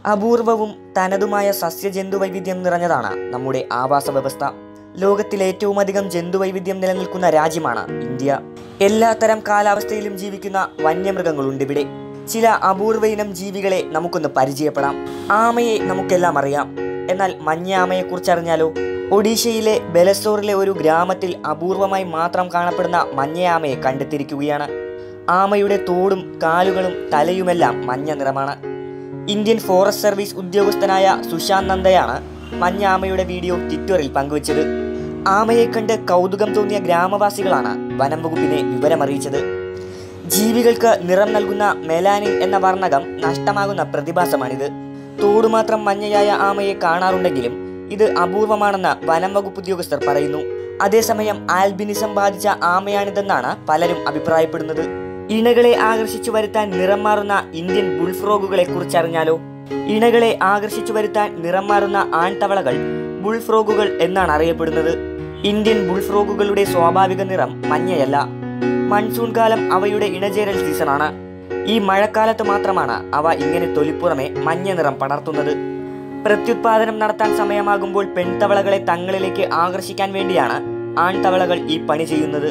അപൂർവവും തനതുമായ സസ്യജന്തു വൈവിധ്യം നിറഞ്ഞതാണ് നമ്മുടെ ആവാസ വ്യവസ്ഥ ലോകത്തിൽ ഏറ്റവും അധികം ജന്തുവൈവിധ്യം നിലനിൽക്കുന്ന രാജ്യമാണ് ഇന്ത്യ എല്ലാത്തരം കാലാവസ്ഥയിലും ജീവിക്കുന്ന വന്യമൃഗങ്ങളുണ്ട് ഇവിടെ ചില അപൂർവ ഇനം ജീവികളെ നമുക്കൊന്ന് പരിചയപ്പെടാം ആമയെ നമുക്കെല്ലാം അറിയാം എന്നാൽ മഞ്ഞ ആമയെക്കുറിച്ച് അറിഞ്ഞാലോ ഒഡീഷയിലെ ബെലസോറിലെ ഒരു ഗ്രാമത്തിൽ അപൂർവമായി മാത്രം കാണപ്പെടുന്ന മഞ്ഞയാമയെ കണ്ടെത്തിയിരിക്കുകയാണ് ആമയുടെ തോടും കാലുകളും തലയുമെല്ലാം മഞ്ഞ നിറമാണ് ഇന്ത്യൻ ഫോറസ്റ്റ് സർവീസ് ഉദ്യോഗസ്ഥനായ സുശാന്ത് നന്ദയാണ് മഞ്ഞ ആമയുടെ വീഡിയോ ട്വിറ്ററിൽ പങ്കുവച്ചത് ആമയെ കണ്ട് കൗതുകം തോന്നിയ ഗ്രാമവാസികളാണ് വനം വകുപ്പിനെ വിവരമറിയിച്ചത് ജീവികൾക്ക് നിറം നൽകുന്ന മെലാനിൻ എന്ന വർണ്ണകം നഷ്ടമാകുന്ന പ്രതിഭാസമാണിത് തോടുമാത്രം മഞ്ഞയായ ആമയെ കാണാറുണ്ടെങ്കിലും ഇത് അപൂർവമാണെന്ന് വനം വകുപ്പ് ഉദ്യോഗസ്ഥർ പറയുന്നു അതേസമയം ആൽബിനിസം ബാധിച്ച ആമയാണിതെന്നാണ് പലരും അഭിപ്രായപ്പെടുന്നത് ഇണകളെ ആകർഷിച്ചു വരുത്താൻ നിറം മാറുന്ന ഇന്ത്യൻ ബുൾഫ്രോഗുകളെ കുറിച്ചറിഞ്ഞാലോ ഇണകളെ ആകർഷിച്ചു വരുത്താൻ നിറം മാറുന്ന ആൺതവളകൾ ബുൾഫ്രോഗുകൾ എന്നാണ് അറിയപ്പെടുന്നത് ഇന്ത്യൻ ബുൾഫ്രോഗുകളുടെ സ്വാഭാവിക നിറം മഞ്ഞയല്ല മൺസൂൺ കാലം അവയുടെ ഇണചേരൽ സീസണാണ് ഈ മഴക്കാലത്ത് മാത്രമാണ് അവ ഇങ്ങനെ തൊലിപ്പുറമെ മഞ്ഞ നിറം പടർത്തുന്നത് പ്രത്യുത്പാദനം നടത്താൻ സമയമാകുമ്പോൾ പെൺതവളകളെ തങ്ങളിലേക്ക് ആകർഷിക്കാൻ വേണ്ടിയാണ് ആൺതവളകൾ ഈ പണി ചെയ്യുന്നത്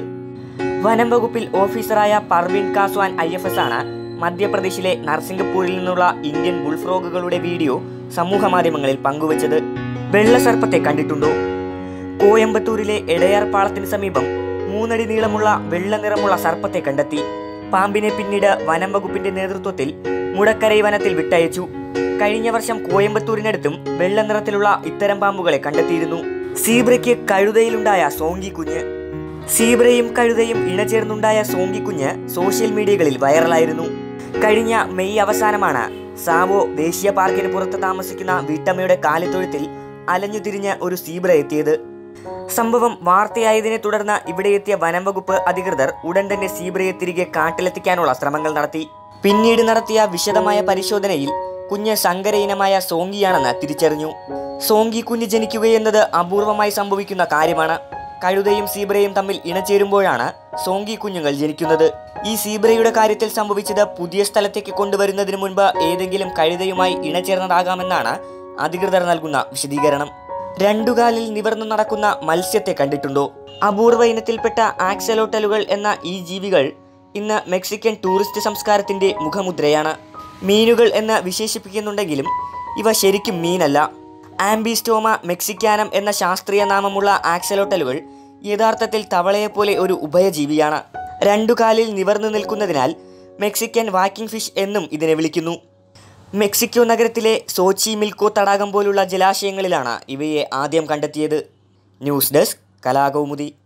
വനം വകുപ്പിൽ ഓഫീസറായ Parveen Kaswan I F S ആണ് മധ്യപ്രദേശിലെ നർസിംഗപ്പൂരിൽ നിന്നുള്ള ഇന്ത്യൻ ബുൾഫ്രോഗുകളുടെ വീഡിയോ സമൂഹ മാധ്യമങ്ങളിൽ പങ്കുവച്ചത് വെള്ളസർപ്പത്തെ കണ്ടിട്ടുണ്ടോ കോയമ്പത്തൂരിലെ എടയാർ പാളത്തിന് സമീപം മൂന്നടി നീളമുള്ള വെള്ള നിറമുള്ള സർപ്പത്തെ കണ്ടെത്തി പാമ്പിനെ പിന്നീട് വനം വകുപ്പിന്റെ നേതൃത്വത്തിൽ മുടക്കരൈ വനത്തിൽ വിട്ടയച്ചു കഴിഞ്ഞ വർഷം കോയമ്പത്തൂരിനടുത്തും വെള്ള നിറത്തിലുള്ള ഇത്തരം പാമ്പുകളെ കണ്ടെത്തിയിരുന്നു സീബ്രയ്ക്ക് കഴുതയിലുണ്ടായ സോങ്കി കുഞ്ഞ് സീബ്രയും കഴുതയും ഇണചേർന്നുണ്ടായ സോങ്കി കുഞ്ഞ് സോഷ്യൽ മീഡിയകളിൽ വൈറലായിരുന്നു കഴിഞ്ഞ മെയ് അവസാനമാണ് സാവോ ദേശീയ പാർക്കിന് പുറത്ത് താമസിക്കുന്ന വീട്ടമ്മയുടെ കാലിത്തൊഴുത്തിൽ അലഞ്ഞു തിരിഞ്ഞ് ഒരു സീബ്ര എത്തിയത് സംഭവം വാർത്തയായതിനെ തുടർന്ന് ഇവിടെ എത്തിയ വനം വകുപ്പ് അധികൃതർ ഉടൻ തന്നെ സീബ്രയെ തിരികെ കാട്ടിലെത്തിക്കാനുള്ള ശ്രമങ്ങൾ നടത്തി പിന്നീട് നടത്തിയ വിശദമായ പരിശോധനയിൽ കുഞ്ഞ് സങ്കര ഇനമായ സോങ്കിയാണെന്ന് തിരിച്ചറിഞ്ഞു സോങ്കി കുഞ്ഞ് ജനിക്കുകയെന്നത് അപൂർവമായി സംഭവിക്കുന്ന കാര്യമാണ് കഴുതയും സീബ്രയും തമ്മിൽ ഇണചേരുമ്പോഴാണ് സോങ്കി കുഞ്ഞുങ്ങൾ ജനിക്കുന്നത് ഈ സീബ്രയുടെ കാര്യത്തിൽ സംഭവിച്ചത് പുതിയ സ്ഥലത്തേക്ക് കൊണ്ടുവരുന്നതിന് മുൻപ് ഏതെങ്കിലും കഴുതയുമായി ഇണചേർന്നതാകാമെന്നാണ് അധികൃതർ നൽകുന്ന വിശദീകരണം രണ്ടുകാലിൽ നിവർന്നു നടക്കുന്ന മത്സ്യത്തെ കണ്ടിട്ടുണ്ടോ അപൂർവ ഇനത്തിൽപ്പെട്ട ആക്സലോട്ടലുകൾ എന്ന ഈ ജീവികൾ ഇന്ന് മെക്സിക്കൻ ടൂറിസ്റ്റ് സംസ്കാരത്തിന്റെ മുഖമുദ്രയാണ് മീനുകൾ എന്ന് വിശേഷിപ്പിക്കുന്നുണ്ടെങ്കിലും ഇവ ശരിക്കും മീനല്ല ആംബിസ്റ്റോമ മെക്സിക്കാനം എന്ന ശാസ്ത്രീയ നാമമുള്ള ആക്സലോട്ടലുകൾ യഥാർത്ഥത്തിൽ തവളയെപ്പോലെ ഒരു ഉഭയജീവിയാണ് രണ്ടു കാലിൽ നിവർന്നു നിൽക്കുന്നതിനാൽ മെക്സിക്കൻ വാക്കിംഗ് ഫിഷ് എന്നും ഇതിനെ വിളിക്കുന്നു മെക്സിക്കോ നഗരത്തിലെ സോച്ചി മിൽക്കോ തടാകം പോലുള്ള ജലാശയങ്ങളിലാണ് ഇവയെ ആദ്യം കണ്ടെത്തിയത് ന്യൂസ് ഡെസ്ക് കലാകൗമുദി